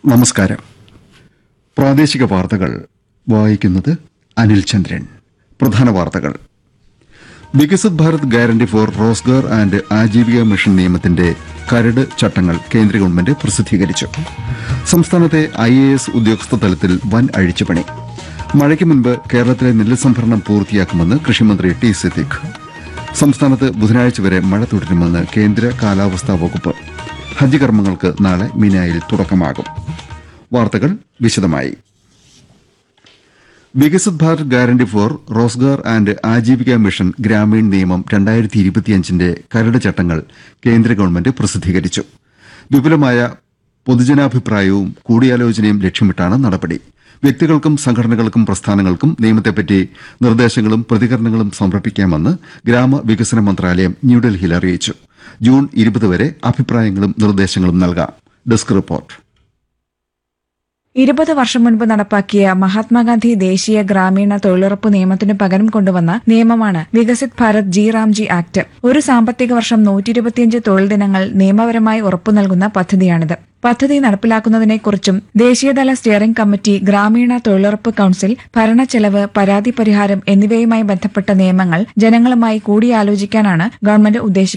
നമസ്കാരം പ്രാദേശിക വാർത്തകൾ വായിക്കുന്നത് അനിൽ ചന്ദ്രൻ പ്രധാന വാർത്തകൾ Viksit Bharat guarantee for Rozgar and Ajeevika mission നിയമത്തിന്റെ കരട് ചട്ടങ്ങൾ കേന്ദ്ര ഗവൺമെന്റ് പ്രസിദ്ധീകരിച്ചു സംസ്ഥാനത്തെ ഐ എ എസ് ഉദ്യോഗസ്ഥ തലത്തിൽ വൻ അഴിച്ചുപണി മഴയ്ക്ക് മുൻപ് കേരളത്തിലെ നെല്ല് സംഭരണം പൂർത്തിയാക്കുമെന്ന് കൃഷിമന്ത്രി ടി സിദ്ദിഖ് സംസ്ഥാനത്ത് ബുധനാഴ്ച വരെ മഴ തുടരുമെന്ന് കേന്ദ്ര കാലാവസ്ഥാ വകുപ്പ് ഹജ്ജ് കർമ്മങ്ങൾക്ക് നാളെ മിനായിൽ തുടക്കമാകും വാർത്തകൾ വിശദമായി Viksit Bharat guarantee for Rozgar and Ajeevika mission Gramin നിയമം രണ്ടായിരത്തി ഇരുപത്തിയഞ്ചിന്റെ കരട് ചട്ടങ്ങൾ കേന്ദ്ര ഗവൺമെന്റ് പ്രസിദ്ധീകരിച്ചു വിപുലമായ പൊതുജനാഭിപ്രായവും കൂടിയാലോചനയും ലക്ഷ്യമിട്ടാണ് നടപടി വ്യക്തികൾക്കും സംഘടനകൾക്കും പ്രസ്ഥാനങ്ങൾക്കും നിയമത്തെപ്പറ്റി നിർദ്ദേശങ്ങളും പ്രതികരണങ്ങളും സമർപ്പിക്കാമെന്ന് ഗ്രാമവികസന മന്ത്രാലയം ന്യൂഡൽഹിയിൽ അറിയിച്ചു ജൂൺ ഇരുപത് വരെ അഭിപ്രായങ്ങളും നിർദ്ദേശങ്ങളും നൽകാം ഡെസ്ക് റിപ്പോർട്ട് ഇരുപത് വർഷം മുൻപ് നടപ്പാക്കിയ മഹാത്മാഗാന്ധി ദേശീയ ഗ്രാമീണ തൊഴിലുറപ്പ് നിയമത്തിനു പകരം കൊണ്ടുവന്ന നിയമമാണ് Viksit Bharat G RAM G act ഒരു സാമ്പത്തിക വർഷം നൂറ്റി ഇരുപത്തിയഞ്ച് തൊഴിൽ ദിനങ്ങൾ നിയമപരമായി ഉറപ്പു നൽകുന്ന പദ്ധതിയാണിത് പദ്ധതി നടപ്പിലാക്കുന്നതിനെക്കുറിച്ചും ദേശീയതല സ്റ്റിയറിംഗ് കമ്മിറ്റി ഗ്രാമീണ തൊഴിലുറപ്പ് കൌൺസിൽ ഭരണച്ചെലവ് പരാതി പരിഹാരം എന്നിവയുമായി ബന്ധപ്പെട്ട നിയമങ്ങൾ ജനങ്ങളുമായി കൂടിയാലോചിക്കാനാണ് ഗവൺമെന്റ് ഉദ്ദേശിക്കുന്നത്